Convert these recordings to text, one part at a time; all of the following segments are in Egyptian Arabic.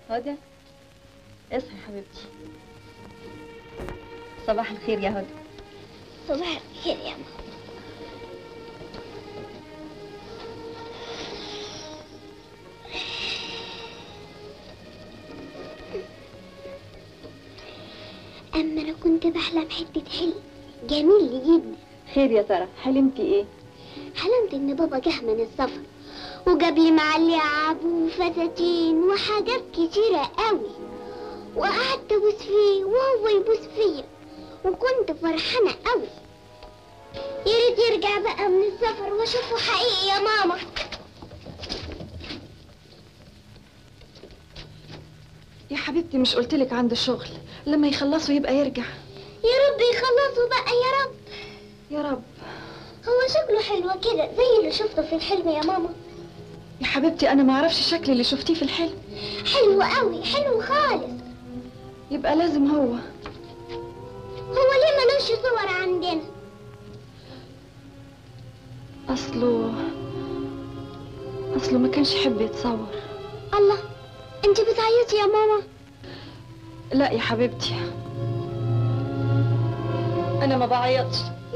هدى اصحي حبيبتي صباح الخير يا هدى صباح الخير يا ماما أما أنا كنت بحلم حتة حلم جميل جدا خير يا ترى حلمتي ايه حلمت إن بابا جه من السفر وجاب لي معاه لعب وفساتين وحاجات كتيرة قوي وقعدت أبوس فيه وهو يبوس فيا وكنت فرحانة قوي يا ريت يرجع بقى من السفر واشوفه حقيقي يا ماما يا حبيبتي مش قلتلك عنده شغل لما يخلصوا يبقى يرجع يا رب يخلصوا بقى يا رب يا رب هو شكله حلو كده زي اللي شفته في الحلم يا ماما يا حبيبتي انا ما اعرفش الشكل اللي شفتيه في الحلم حلو قوي حلو خالص يبقى لازم هو هو ليه ملوش صور عندنا اصله اصله ما كانش يحب يتصور الله انت بتعيطي يا ماما لا يا حبيبتي انا ما بعيطش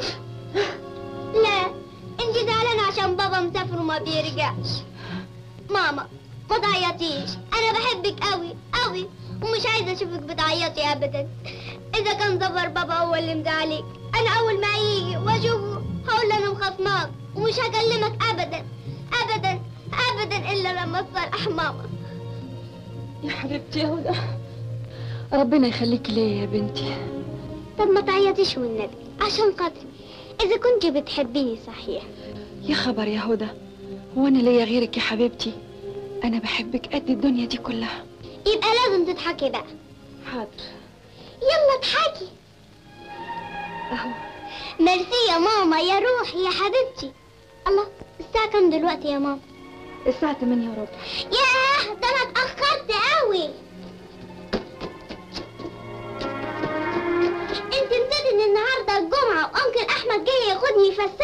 لا انت زعلانة عشان بابا مسافر وما بيرجعش ماما ما تعيطيش انا بحبك قوي قوي ومش عايزة اشوفك بتعيطي ابدا اذا كان ظفر بابا هو اللي مزعلك انا اول ما يجي واشوفه هقول له انا مخصماك ومش هكلمك ابدا ابدا ابدا الا لما تصالح ماما يا حبيبتي يا هدى ربنا يخليك ليا يا بنتي طب ما تعيطيش والنبي عشان خاطري اذا كنت بتحبيني صحيح يا خبر يا هدى هو انا ليا غيرك يا حبيبتي انا بحبك قد الدنيا دي كلها يبقى لازم تضحكي بقى حاضر يلا اضحكي اهو ميرسي يا ماما يا روحي يا حبيبتي الله الساعة كام دلوقتي يا ماما؟ الساعة 8 وربع ياه ده انا اتأخرت قوي انت نسيت ان النهارده الجمعة وانكل احمد جاي ياخدني يفسحني